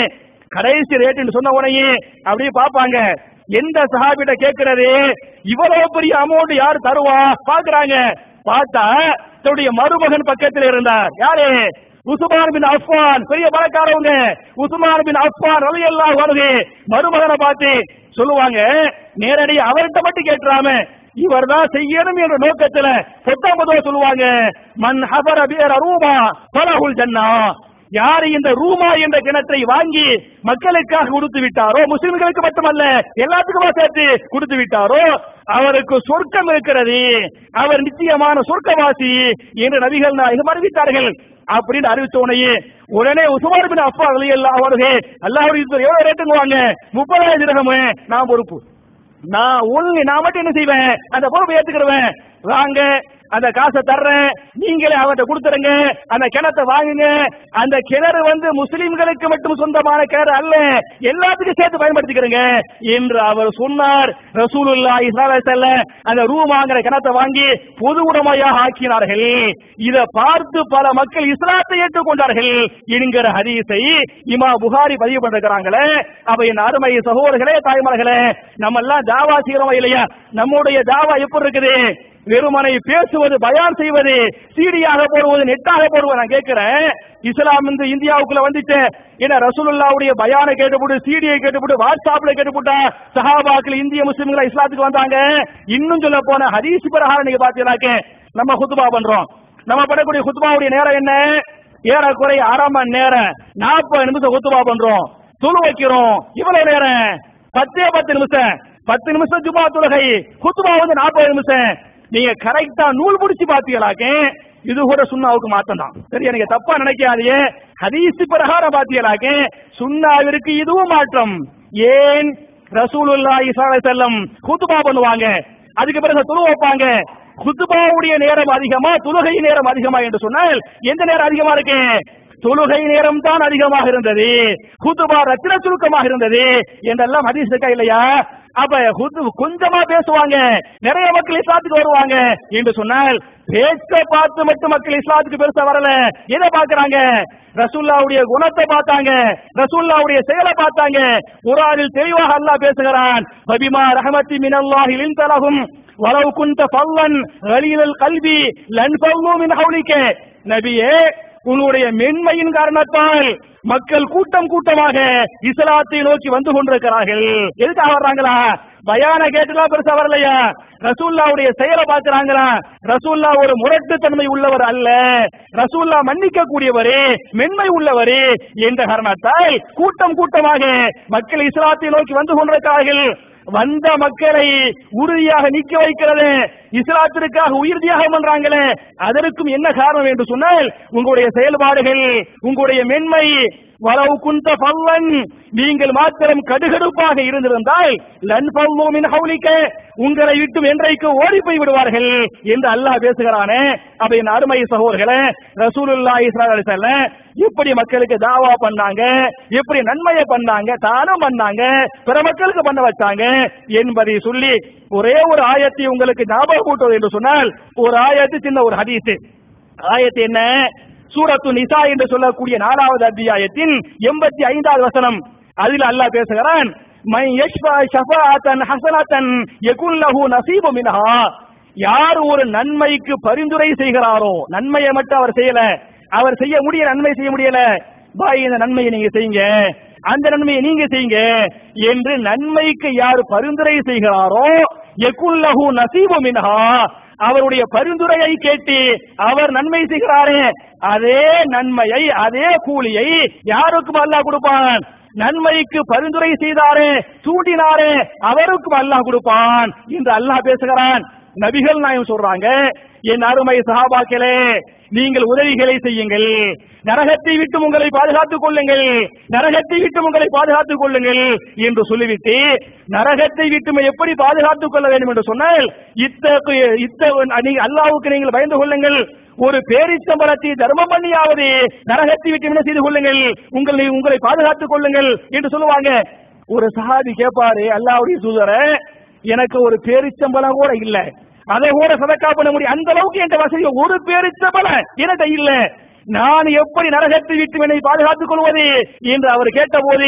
கடைசி ரேட்டுன்னு சொன்ன உடனே அப்படியே பார்ப்பாங்க எந்த சஹாபிட்ட கேட்கிறது இவ்வளவு பெரிய அமௌண்ட் யார் தருவா பாக்குறாங்க பார்த்தா தன்னுடைய மருமகன் பக்கத்தில் இருந்தார் யாரு உஸ்மான் பின் அஃபான் பெரிய பணக்காரவங்க உஸ்மான் பின் அஃபான் ரலியல்லாஹு வருது மருமகனை பார்த்து சொல்லுவாங்க நேரடி அவர்கிட்ட மட்டும் கேட்டுறாம இவர் தான் செய்யணும் என்ற நோக்கத்துல பத்தொன்பதுல சொல்லுவாங்க மன் ஹபர பேர ரூபா பலகுல் ஜன்னா யார் இந்த ரூமா என்ற கிணற்றை வாங்கி மக்களுக்காக கொடுத்து விட்டாரோ முஸ்லிம்களுக்கு மட்டுமல்ல எல்லாத்துக்குமா சேர்த்து கொடுத்து விட்டாரோ அவருக்கு சொர்க்கம் இருக்கிறது அவர் நிச்சயமான சொர்க்கவாசி என்று நபிகள் நாயகம் அறிவித்தார்கள் அப்படின்னு அறிவிச்ச உடனே உடனே உசுமார் பின் அப்பா எல்லாம் அவர்கள் அல்லாஹ் எவ்வளவு ரேட்டுங்குவாங்க முப்பதாயிரம் திரகம் நான் பொறுப்பு நான் ஒண்ணு நான் மட்டும் என்ன செய்வேன் அந்த பொறுப்பை ஏத்துக்கிறவன் வாங்க அந்த காசை தர்றேன் நீங்களே அவர்கிட்ட கொடுத்துருங்க அந்த கிணத்தை வாங்குங்க அந்த கிணறு வந்து முஸ்லிம்களுக்கு மட்டும் சொந்தமான கிணறு அல்ல எல்லாத்துக்கும் சேர்த்து பயன்படுத்திக்கிறங்க என்று அவர் சொன்னார் ரசூலுல்லா இஸ்லால அந்த ரூமாங்கிற கிணத்தை வாங்கி பொது உடமையாக ஆக்கினார்கள் இதை பார்த்து பல மக்கள் இஸ்லாத்தை ஏற்றுக்கொண்டார்கள் என்கிற ஹதீஸை இமா புகாரி பதிவு பண்ணிருக்கிறாங்களே அப்ப என் அருமை சகோதரர்களே தாய்மார்களே நம்ம எல்லாம் தாவா செய்யறோம் இல்லையா நம்முடைய தாவா எப்படி இருக்குது வெறுமனை பேசுவது பயான் செய்வது சீடியாக போடுவது நெட்டாக போடுவது நான் கேட்கிறேன் இஸ்லாம் இந்த இந்தியாவுக்குள்ள வந்துட்டு என்ன ரசூலுல்லாவுடைய பயானை கேட்டுப்பட்டு சீடியை கேட்டுப்பட்டு வாட்ஸ்அப்ல கேட்டுப்பட்டா சஹாபாக்கள் இந்திய முஸ்லிம்களை இஸ்லாத்துக்கு வந்தாங்க இன்னும் சொல்ல போன ஹதீஸ் பிரகாரம் நீங்க பாத்தீங்கன்னாக்க நம்ம குத்துபா பண்றோம் நம்ம பண்ணக்கூடிய குத்துபாவுடைய நேரம் என்ன ஏறக்குறைய அரை மணி நேரம் நாற்பது நிமிஷம் குத்துபா பண்றோம் துளு வைக்கிறோம் இவ்வளவு நேரம் பத்தே பத்து நிமிஷம் பத்து நிமிஷம் ஜுமா தொழுகை குத்துபா வந்து நாற்பது நிமிஷம் நீங்க கரெக்டா நூல் பிடிச்சு பாத்தீங்களாக்கே இது கூட சுண்ணாவுக்கு மாத்தம் தான் சரி எனக்கு தப்பா நினைக்காதீங்க ஹதீஸ் பிரகாரம் பாத்தீங்களாக்கே சுண்ணாவிற்கு இதுவும் மாற்றம் ஏன் ரசூலுல்லாஹி ஸல்லல்லாஹு அலைஹி வஸல்லம் குத்துபா பண்ணுவாங்க அதுக்கு பிறகு துணு வைப்பாங்க குத்துபாவுடைய நேரம் அதிகமா தொழுகை நேரம் அதிகமா என்று சொன்னால் எந்த நேரம் அதிகமா இருக்கு தொழுகை நேரம் தான் அதிகமாக இருந்தது குத்துபா ரத்தின சுருக்கமாக இருந்தது என்றெல்லாம் ஹதீஸ் இருக்கா இல்லையா அப்ப ஹுத்து- கொஞ்சமா பேசுவாங்க நிறைய மக்கள் இஸ்லாத்துக்கு வருவாங்க என்று சொன்னால் பேச்ச பார்த்து மட்டும் மக்கள் இஸ்லாத்துக்கு பெருசா வரல எதை பாக்குறாங்க ரசூல்லாவுடைய குணத்தை பார்த்தாங்க ரசூல்லாவுடைய செயலை பார்த்தாங்க குரானில் தெளிவாக அல்லாஹ் பேசுகிறான் பபிமா ரஹமத்தி மினல்லாஹி லின்தலஹும் வலவு குந்த ஃபல்லன் கலீலல் கல்வி லன் ஃபல்லு மின் ஹவுலிக்க நபியே உன்னுடைய மென்மையின் காரணத்தால் மக்கள் கூட்டம் கூட்டமாக இஸ்லாத்தை நோக்கி வந்து கொண்டிருக்கிறார்கள் எதுக்காக வர்றாங்களா பயான கேட்டுலாம் பெருசா வரலையா ரசூல்லாவுடைய செயலை பார்க்கறாங்களா ரசூல்லா ஒரு முரட்டுத்தன்மை உள்ளவர் அல்ல ரசூல்லா மன்னிக்க கூடியவரே மென்மை உள்ளவரே என்ற காரணத்தால் கூட்டம் கூட்டமாக மக்கள் இஸ்லாத்தை நோக்கி வந்து கொண்டிருக்கிறார்கள் வந்த மக்களை உறுதியாக நிக்க வைக்கிறது இஸ்லாத்திற்காக உயிர் தியாகம் பண்றாங்களே அதற்கும் என்ன காரணம் என்று சொன்னால் உங்களுடைய செயல்பாடுகள் உங்களுடைய மென்மை வலவு குந்த பல்லன் நீங்கள் மாத்திரம் கடுகடுப்பாக இருந்திருந்தால் லன் பல்லு மின் ஹவுலிக்க உங்களை விட்டும் என்றைக்கு ஓடி போய் விடுவார்கள் என்று அல்லாஹ் பேசுகிறானே அப்ப என் அருமை சகோதரர்களே ரசூலுல்லாஹி ஸல்லல்லாஹு அலைஹி வஸல்லம் எப்படி மக்களுக்கு தாவா பண்ணாங்க எப்படி நன்மையை பண்ணாங்க தானும் பண்ணாங்க பிற மக்களுக்கு பண்ண வச்சாங்க என்பதை சொல்லி ஒரே ஒரு ஆயத்தை உங்களுக்கு ஞாபகம் கூட்டுவது என்று சொன்னால் ஒரு ஆயத்து சின்ன ஒரு ஹதீஸ் ஆயத்து என்ன சூரத்து நிசா என்று சொல்லக்கூடிய நாலாவது அத்தியாயத்தின் எண்பத்தி ஐந்தாவது வசனம் அதில் அல்லாஹ் பேசுகிறான் மை யஷ்பா ஷஃபாஅத்தன் ஹஸனத்தன் யகுன் லஹு நஸீபு மின்ஹா யார் ஒரு நன்மைக்கு பரிந்துரை செய்கிறாரோ நன்மையை மட்டும் அவர் செய்யல அவர் செய்ய முடிய நன்மை செய்ய முடியல பாய் இந்த நன்மையை நீங்க செய்யுங்க அந்த நன்மையை நீங்க செய்யுங்க என்று நன்மைக்கு யார் பரிந்துரை செய்கிறாரோ யகுல்லஹு நசீபு மின்ஹா அவருடைய பரிந்துரையை கேட்டு அவர் நன்மை செய்கிறாரே அதே நன்மையை அதே கூலியை யாருக்கும் அல்லாஹ் கொடுப்பான் நன்மைக்கு பரிந்துரை செய்தாரே தூண்டினாரே அவருக்கும் அல்லாஹ் கொடுப்பான் என்று அல்லாஹ் பேசுகிறான் நபிகள் நாயம் சொல்றாங்க என் அருமை சஹாபாக்களே நீங்கள் உதவிகளை செய்யுங்கள் நரகத்தை விட்டு உங்களை பாதுகாத்துக் கொள்ளுங்கள் நரகத்தை விட்டு உங்களை பாதுகாத்துக் கொள்ளுங்கள் என்று சொல்லிவிட்டு நரகத்தை விட்டு எப்படி பாதுகாத்துக் கொள்ள வேண்டும் என்று சொன்னால் இத்த இத்த நீங்க அல்லாவுக்கு நீங்கள் பயந்து கொள்ளுங்கள் ஒரு பேரிச்சம்பளத்தை தர்மம் பண்ணியாவது நரகத்தை விட்டு என்ன செய்து கொள்ளுங்கள் உங்களை உங்களை பாதுகாத்துக் கொள்ளுங்கள் என்று சொல்லுவாங்க ஒரு சஹாபி கேட்பாரு அல்லாவுடைய தூதரை எனக்கு ஒரு பேரிச்சம்பளம் கூட இல்ல அதை கூட சதக்கா பண்ண முடியும் அந்த அளவுக்கு என்ற வசதி ஒரு பேரிச்சம்பளம் என்கிட்ட இல்ல நான் எப்படி நரகத்தை விட்டு என்னை பாதுகாத்துக் கொள்வது என்று அவர் கேட்டபோது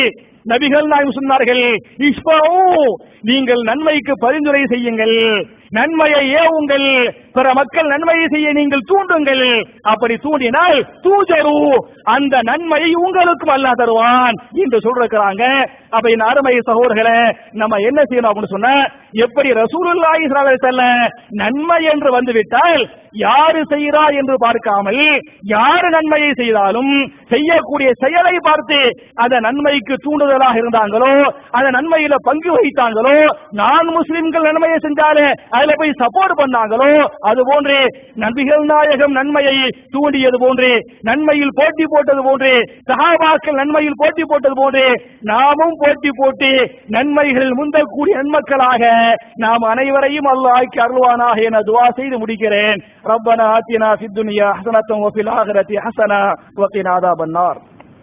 நபிகள் நாயகம் சொன்னார்கள் இஷ்பவு நீங்கள் நன்மைக்கு பரிந்துரை செய்யுங்கள் நன்மையை ஏவுங்கள் பிற மக்கள் நன்மையை செய்ய நீங்கள் தூண்டுங்கள் அப்படி தூண்டினால் தூஜரு அந்த நன்மையை உங்களுக்கும் அல்லாஹ் தருவான் என்று சொல்றாங்க அப்ப இந்த அருமை சகோதரர்களே நம்ம என்ன செய்யணும் அப்படின்னு சொன்னா எப்படி ரசூலுல்லாஹி ஸல்லல்லாஹு அலைஹி வஸல்லம் நன்மை என்று வந்துவிட்டால் யாரு செய்கிறார் என்று பார்க்காமல் யாரு நன்மையை செய்தாலும் செய்யக்கூடிய செயலை பார்த்து அந்த நன்மைக்கு தூண்டுதலாக இருந்தாங்களோ அந்த நன்மையில பங்கு வகித்தாங்களோ நான் முஸ்லிம்கள் நன்மையை செஞ்சாலே அதுல போய் சப்போர்ட் பண்ணாங்களோ அது போன்று நபிகள் நாயகம் நன்மையை தூண்டியது போன்று நன்மையில் போட்டி போட்டது போன்று சஹாபாக்கள் நன்மையில் போட்டி போட்டது போன்று நாமும் போட்டி போட்டு நன்மைகளில் முந்தக்கூடிய நன்மக்களாக நாம் அனைவரையும் அல்லாஹ் ஆக்கி அருள்வானாக என துவா செய்து முடிக்கிறேன் ரப்பனா ஆத்தினா ஃபித் துன்யா ஹஸனத்தம் வஃபில் ஆகிரத்தி ஹஸனா வகினா அதாபன்னார்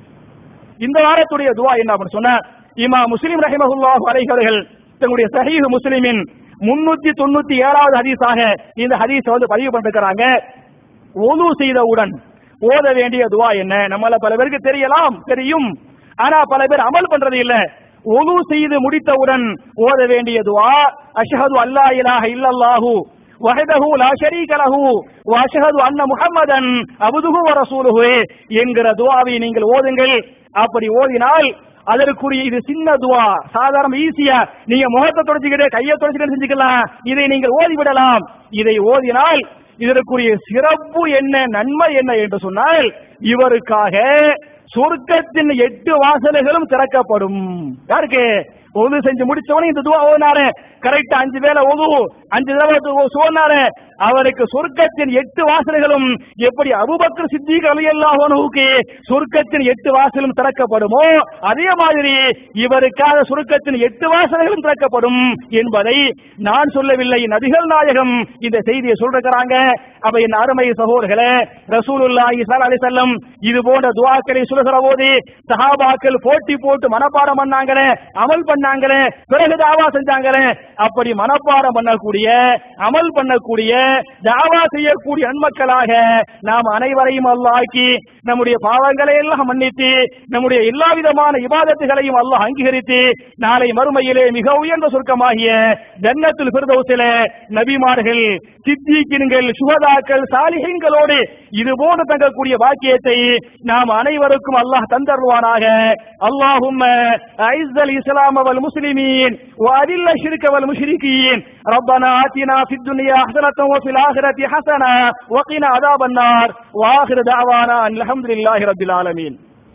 இந்த வாரத்துடைய துவா என்ன அப்படின்னு சொன்னா இமா முஸ்லிம் ரஹிமஹுல்லாஹு அலைஹி அவர்கள் தங்களுடைய சஹீஹ் முஸ்லிமின் முன்னூத்தி தொண்ணூத்தி ஏழாவது ஹதீஸாக இந்த ஹதீஸை வந்து பதிவு பண்ணிருக்கிறாங்க ஒது செய்தவுடன் ஓத வேண்டிய துவா என்ன நம்மள பல பேருக்கு தெரியலாம் தெரியும் ஆனா பல பேர் அமல் பண்றது இல்ல ஒது செய்து முடித்தவுடன் ஓத வேண்டிய துவா அஷ்ஹது அல்லா இலாஹ இல்லல்லாஹு வஹதஹு லா ஷரீக லஹு வ அஷ்ஹது அன்ன முஹம்மதன் அப்துஹு வ ரசூலுஹு என்கிற துவாவை நீங்கள் ஓதுங்கள் அப்படி ஓதினால் அதற்குரிய இது சின்ன துவா சாதாரண ஈஸியா நீங்க முகத்தை தொடச்சிக்கிட்டு கையை தொடச்சிக்கிட்டு செஞ்சுக்கலாம் இதை நீங்கள் ஓதி விடலாம் இதை ஓதினால் இதற்குரிய சிறப்பு என்ன நன்மை என்ன என்று சொன்னால் இவருக்காக சொர்க்கத்தின் எட்டு வாசல்களும் திறக்கப்படும் யாருக்கு ஒது செஞ்சு முடிச்சவனே இந்த துவா ஓதினாரு கரெக்டா அஞ்சு வேலை ஒது அஞ்சு தடவை சோனாரு அவருக்கு சொர்க்கத்தின் எட்டு வாசல்களும் எப்படி அபுபக்கர் சித்திக் அலியல்லாஹனுக்கு சொர்க்கத்தின் எட்டு வாசலும் திறக்கப்படுமோ அதே மாதிரி இவருக்காக சொர்க்கத்தின் எட்டு வாசல்களும் திறக்கப்படும் என்பதை நான் சொல்லவில்லை நபிகள் நாயகம் இந்த செய்தியை சொல்றாங்க அப்ப என் அருமை சகோதரர்களே ரசூலுல்லாஹி ஸல்லல்லாஹு அலைஹி வஸல்லம் இது போன்ற துஆக்களை சொல்லுகிற போது சஹாபாக்கள் போட்டி போட்டு மனப்பாடம் பண்ணாங்களே அமல் பண்ணாங்களே பிறகு தாவா செஞ்சாங்களே அப்படி மனப்பாடம் பண்ணக்கூடிய அமல் பண்ணக்கூடிய தாவா செய்யக்கூடிய நன்மக்களாக நாம் அனைவரையும் அல்லாக்கி நம்முடைய பாவங்களை எல்லாம் மன்னித்து நம்முடைய எல்லா விதமான இபாதத்துகளையும் அல்லாஹ் அங்கீகரித்து நாளை மறுமையிலே மிக உயர்ந்த சுருக்கமாகிய ஜன்னத்துல் ஃபிர்தௌஸிலே நபிமார்கள் சித்திகின்கள் சுகதாக்கள் சாலிஹீன்களோடு இது போன்று தங்கக்கூடிய பாக்கியத்தை நாம் அனைவருக்கும் அல்லாஹ் தந்தருவானாக அல்லாஹும்ம ஐஸல் இஸ்லாம் வல் முஸ்லிமீன் وأذل الشرك والمشركين ربنا آتنا في الدنيا حسنة وفي الآخرة حسنة وقنا عذاب النار وآخر دعوانا أن الحمد لله رب العالمين